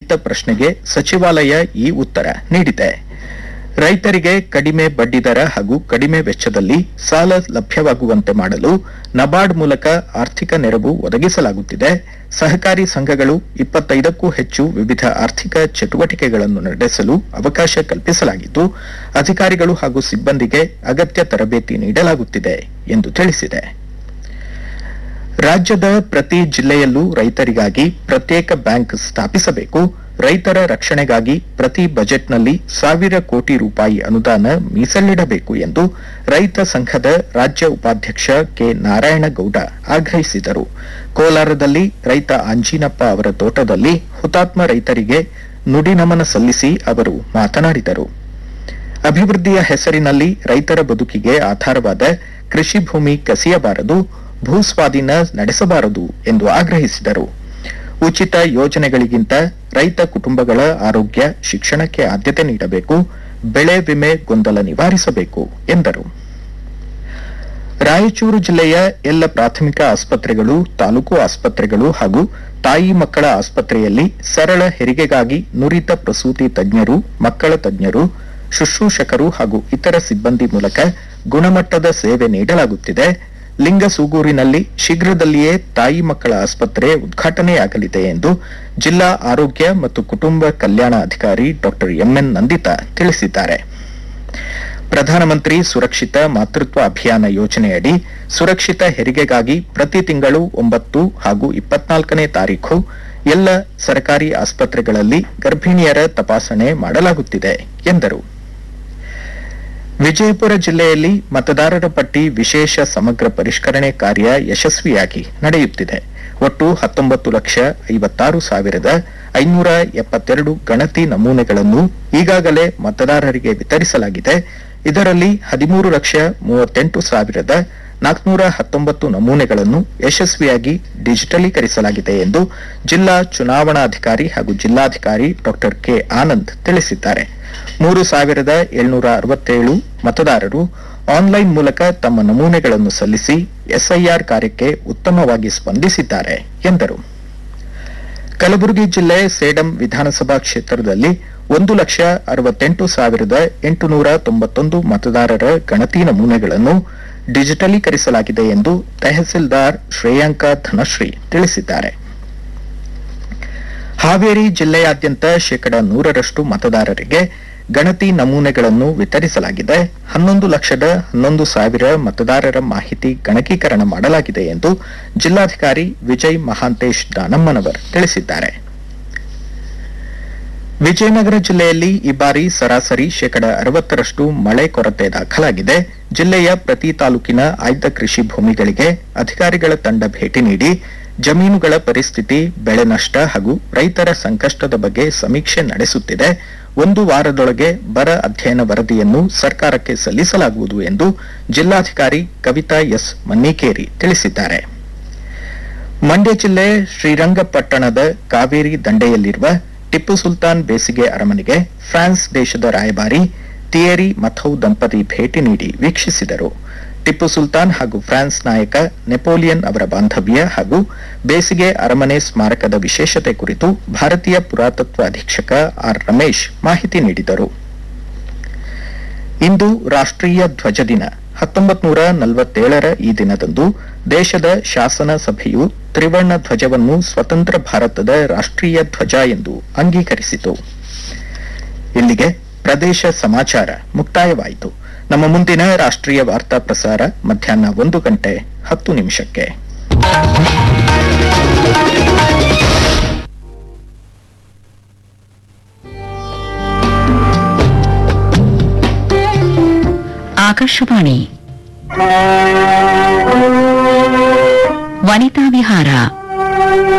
ಕೇಂದ್ರಿತ ಪ್ರಶ್ನೆಗೆ ಸಚಿವಾಲಯ ಈ ಉತ್ತರ ನೀಡಿದೆ ರೈತರಿಗೆ ಕಡಿಮೆ ಬಡ್ಡಿದರ ಹಾಗೂ ಕಡಿಮೆ ವೆಚ್ಚದಲ್ಲಿ ಸಾಲ ಲಭ್ಯವಾಗುವಂತೆ ಮಾಡಲು ನಬಾರ್ಡ್ ಮೂಲಕ ಆರ್ಥಿಕ ನೆರವು ಒದಗಿಸಲಾಗುತ್ತಿದೆ ಸಹಕಾರಿ ಸಂಘಗಳು ಇಪ್ಪತ್ತೈದಕ್ಕೂ ಹೆಚ್ಚು ವಿವಿಧ ಆರ್ಥಿಕ ಚಟುವಟಿಕೆಗಳನ್ನು ನಡೆಸಲು ಅವಕಾಶ ಕಲ್ಪಿಸಲಾಗಿದ್ದು ಅಧಿಕಾರಿಗಳು ಹಾಗೂ ಸಿಬ್ಬಂದಿಗೆ ಅಗತ್ಯ ತರಬೇತಿ ನೀಡಲಾಗುತ್ತಿದೆ ಎಂದು ತಿಳಿಸಿದೆ ರಾಜ್ಯದ ಪ್ರತಿ ಜಿಲ್ಲೆಯಲ್ಲೂ ರೈತರಿಗಾಗಿ ಪ್ರತ್ಯೇಕ ಬ್ಯಾಂಕ್ ಸ್ಥಾಪಿಸಬೇಕು ರೈತರ ರಕ್ಷಣೆಗಾಗಿ ಪ್ರತಿ ಬಜೆಟ್ನಲ್ಲಿ ಸಾವಿರ ಕೋಟಿ ರೂಪಾಯಿ ಅನುದಾನ ಮೀಸಲಿಡಬೇಕು ಎಂದು ರೈತ ಸಂಘದ ರಾಜ್ಯ ಉಪಾಧ್ಯಕ್ಷ ಕೆ ನಾರಾಯಣಗೌಡ ಆಗ್ರಹಿಸಿದರು ಕೋಲಾರದಲ್ಲಿ ರೈತ ಆಂಜಿನಪ್ಪ ಅವರ ತೋಟದಲ್ಲಿ ಹುತಾತ್ಮ ರೈತರಿಗೆ ನುಡಿನಮನ ಸಲ್ಲಿಸಿ ಅವರು ಮಾತನಾಡಿದರು ಅಭಿವೃದ್ಧಿಯ ಹೆಸರಿನಲ್ಲಿ ರೈತರ ಬದುಕಿಗೆ ಆಧಾರವಾದ ಕೃಷಿ ಭೂಮಿ ಕಸಿಯಬಾರದು ಭೂಸ್ವಾಧೀನ ನಡೆಸಬಾರದು ಎಂದು ಆಗ್ರಹಿಸಿದರು ಉಚಿತ ಯೋಜನೆಗಳಿಗಿಂತ ರೈತ ಕುಟುಂಬಗಳ ಆರೋಗ್ಯ ಶಿಕ್ಷಣಕ್ಕೆ ಆದ್ಯತೆ ನೀಡಬೇಕು ಬೆಳೆ ವಿಮೆ ಗೊಂದಲ ನಿವಾರಿಸಬೇಕು ಎಂದರು ರಾಯಚೂರು ಜಿಲ್ಲೆಯ ಎಲ್ಲ ಪ್ರಾಥಮಿಕ ಆಸ್ಪತ್ರೆಗಳು ತಾಲೂಕು ಆಸ್ಪತ್ರೆಗಳು ಹಾಗೂ ತಾಯಿ ಮಕ್ಕಳ ಆಸ್ಪತ್ರೆಯಲ್ಲಿ ಸರಳ ಹೆರಿಗೆಗಾಗಿ ನುರಿತ ಪ್ರಸೂತಿ ತಜ್ಞರು ಮಕ್ಕಳ ತಜ್ಞರು ಶುಶ್ರೂಷಕರು ಹಾಗೂ ಇತರ ಸಿಬ್ಬಂದಿ ಮೂಲಕ ಗುಣಮಟ್ಟದ ಸೇವೆ ನೀಡಲಾಗುತ್ತಿದೆ ಲಿಂಗಸೂಗೂರಿನಲ್ಲಿ ಶೀಘ್ರದಲ್ಲಿಯೇ ತಾಯಿ ಮಕ್ಕಳ ಆಸ್ಪತ್ರೆ ಉದ್ಘಾಟನೆಯಾಗಲಿದೆ ಎಂದು ಜಿಲ್ಲಾ ಆರೋಗ್ಯ ಮತ್ತು ಕುಟುಂಬ ಕಲ್ಯಾಣ ಅಧಿಕಾರಿ ಡಾ ಎಂಎನ್ ನಂದಿತಾ ತಿಳಿಸಿದ್ದಾರೆ ಪ್ರಧಾನಮಂತ್ರಿ ಸುರಕ್ಷಿತ ಮಾತೃತ್ವ ಅಭಿಯಾನ ಯೋಜನೆಯಡಿ ಸುರಕ್ಷಿತ ಹೆರಿಗೆಗಾಗಿ ಪ್ರತಿ ತಿಂಗಳು ಒಂಬತ್ತು ಹಾಗೂ ಇಪ್ಪತ್ನಾಲ್ಕನೇ ತಾರೀಖು ಎಲ್ಲ ಸರ್ಕಾರಿ ಆಸ್ಪತ್ರೆಗಳಲ್ಲಿ ಗರ್ಭಿಣಿಯರ ತಪಾಸಣೆ ಮಾಡಲಾಗುತ್ತಿದೆ ಎಂದರು ವಿಜಯಪುರ ಜಿಲ್ಲೆಯಲ್ಲಿ ಮತದಾರರ ಪಟ್ಟಿ ವಿಶೇಷ ಸಮಗ್ರ ಪರಿಷ್ಕರಣೆ ಕಾರ್ಯ ಯಶಸ್ವಿಯಾಗಿ ನಡೆಯುತ್ತಿದೆ ಒಟ್ಟು ಹತ್ತೊಂಬತ್ತು ಲಕ್ಷ ಐವತ್ತಾರು ಸಾವಿರದ ಐನೂರ ಎಪ್ಪತ್ತೆರಡು ಗಣತಿ ನಮೂನೆಗಳನ್ನು ಈಗಾಗಲೇ ಮತದಾರರಿಗೆ ವಿತರಿಸಲಾಗಿದೆ ಇದರಲ್ಲಿ ಹದಿಮೂರು ಲಕ್ಷ ಮೂವತ್ತೆಂಟು ಸಾವಿರದ ನಾಲ್ಕುನೂರ ಹತ್ತೊಂಬತ್ತು ನಮೂನೆಗಳನ್ನು ಯಶಸ್ವಿಯಾಗಿ ಡಿಜಿಟಲೀಕರಿಸಲಾಗಿದೆ ಎಂದು ಜಿಲ್ಲಾ ಚುನಾವಣಾಧಿಕಾರಿ ಹಾಗೂ ಜಿಲ್ಲಾಧಿಕಾರಿ ಡಾ ಕೆ ಆನಂದ್ ತಿಳಿಸಿದ್ದಾರೆ ಮೂರು ಸಾವಿರದ ಏಳ್ನೂರ ಅರವತ್ತೇಳು ಮತದಾರರು ಆನ್ಲೈನ್ ಮೂಲಕ ತಮ್ಮ ನಮೂನೆಗಳನ್ನು ಸಲ್ಲಿಸಿ ಎಸ್ಐಆರ್ ಕಾರ್ಯಕ್ಕೆ ಉತ್ತಮವಾಗಿ ಸ್ಪಂದಿಸಿದ್ದಾರೆ ಎಂದರು ಕಲಬುರಗಿ ಜಿಲ್ಲೆ ಸೇಡಂ ವಿಧಾನಸಭಾ ಕ್ಷೇತ್ರದಲ್ಲಿ ಒಂದು ಲಕ್ಷ ಅರವತ್ತೆಂಟು ಸಾವಿರದ ಎಂಟುನೂರ ತೊಂಬತ್ತೊಂದು ಮತದಾರರ ಗಣತಿ ನಮೂನೆಗಳನ್ನು ಡಿಜಿಟಲೀಕರಿಸಲಾಗಿದೆ ಎಂದು ತಹಸೀಲ್ದಾರ್ ಶ್ರೇಯಾಂಕ ಧನಶ್ರೀ ತಿಳಿಸಿದ್ದಾರೆ ಹಾವೇರಿ ಜಿಲ್ಲೆಯಾದ್ಯಂತ ಶೇಕಡ ನೂರರಷ್ಟು ಮತದಾರರಿಗೆ ಗಣತಿ ನಮೂನೆಗಳನ್ನು ವಿತರಿಸಲಾಗಿದೆ ಹನ್ನೊಂದು ಲಕ್ಷದ ಹನ್ನೊಂದು ಸಾವಿರ ಮತದಾರರ ಮಾಹಿತಿ ಗಣಕೀಕರಣ ಮಾಡಲಾಗಿದೆ ಎಂದು ಜಿಲ್ಲಾಧಿಕಾರಿ ವಿಜಯ್ ಮಹಾಂತೇಶ್ ದಾನಮ್ಮನವರ್ ತಿಳಿಸಿದ್ದಾರೆ ವಿಜಯನಗರ ಜಿಲ್ಲೆಯಲ್ಲಿ ಈ ಬಾರಿ ಸರಾಸರಿ ಶೇಕಡ ಅರವತ್ತರಷ್ಟು ಮಳೆ ಕೊರತೆ ದಾಖಲಾಗಿದೆ ಜಿಲ್ಲೆಯ ಪ್ರತಿ ತಾಲೂಕಿನ ಆಯ್ದ ಕೃಷಿ ಭೂಮಿಗಳಿಗೆ ಅಧಿಕಾರಿಗಳ ತಂಡ ಭೇಟಿ ನೀಡಿ ಜಮೀನುಗಳ ಪರಿಸ್ಥಿತಿ ಬೆಳೆ ನಷ್ಟ ಹಾಗೂ ರೈತರ ಸಂಕಷ್ಟದ ಬಗ್ಗೆ ಸಮೀಕ್ಷೆ ನಡೆಸುತ್ತಿದೆ ಒಂದು ವಾರದೊಳಗೆ ಬರ ಅಧ್ಯಯನ ವರದಿಯನ್ನು ಸರ್ಕಾರಕ್ಕೆ ಸಲ್ಲಿಸಲಾಗುವುದು ಎಂದು ಜಿಲ್ಲಾಧಿಕಾರಿ ಕವಿತಾ ಎಸ್ ಮನ್ನಿಕೇರಿ ತಿಳಿಸಿದ್ದಾರೆ ಮಂಡ್ಯ ಜಿಲ್ಲೆ ಶ್ರೀರಂಗಪಟ್ಟಣದ ಕಾವೇರಿ ದಂಡೆಯಲ್ಲಿರುವ ಟಿಪ್ಪು ಸುಲ್ತಾನ್ ಬೇಸಿಗೆ ಅರಮನೆಗೆ ಫ್ರಾನ್ಸ್ ದೇಶದ ರಾಯಭಾರಿ ಥಿಯರಿ ಮಥೌ ದಂಪತಿ ಭೇಟಿ ನೀಡಿ ವೀಕ್ಷಿಸಿದರು ಟಿಪ್ಪು ಸುಲ್ತಾನ್ ಹಾಗೂ ಫ್ರಾನ್ಸ್ ನಾಯಕ ನೆಪೋಲಿಯನ್ ಅವರ ಬಾಂಧವ್ಯ ಹಾಗೂ ಬೇಸಿಗೆ ಅರಮನೆ ಸ್ಮಾರಕದ ವಿಶೇಷತೆ ಕುರಿತು ಭಾರತೀಯ ಪುರಾತತ್ವ ಅಧೀಕ್ಷಕ ಆರ್ ರಮೇಶ್ ಮಾಹಿತಿ ನೀಡಿದರು ಇಂದು ರಾಷ್ಟ್ರೀಯ ಧ್ವಜ ದಿನ ಹತ್ತೊಂಬತ್ತು ನೂರ ನಲವತ್ತೇಳರ ಈ ದಿನದಂದು ದೇಶದ ಶಾಸನ ಸಭೆಯು ತ್ರಿವರ್ಣ ಧ್ವಜವನ್ನು ಸ್ವತಂತ್ರ ಭಾರತದ ರಾಷ್ಟ್ರೀಯ ಧ್ವಜ ಎಂದು ಅಂಗೀಕರಿಸಿತು ಇಲ್ಲಿಗೆ ಪ್ರದೇಶ ಸಮಾಚಾರ ಮುಕ್ತಾಯವಾಯಿತು ನಮ್ಮ ಮುಂದಿನ ರಾಷ್ಟ್ರೀಯ ವಾರ್ತಾ ಪ್ರಸಾರ ಮಧ್ಯಾಹ್ನ ಒಂದು ಗಂಟೆ ಹತ್ತು ನಿಮಿಷಕ್ಕೆ ಆಕಾಶವಾಣಿ ವನಿತಾ ವಿಹಾರ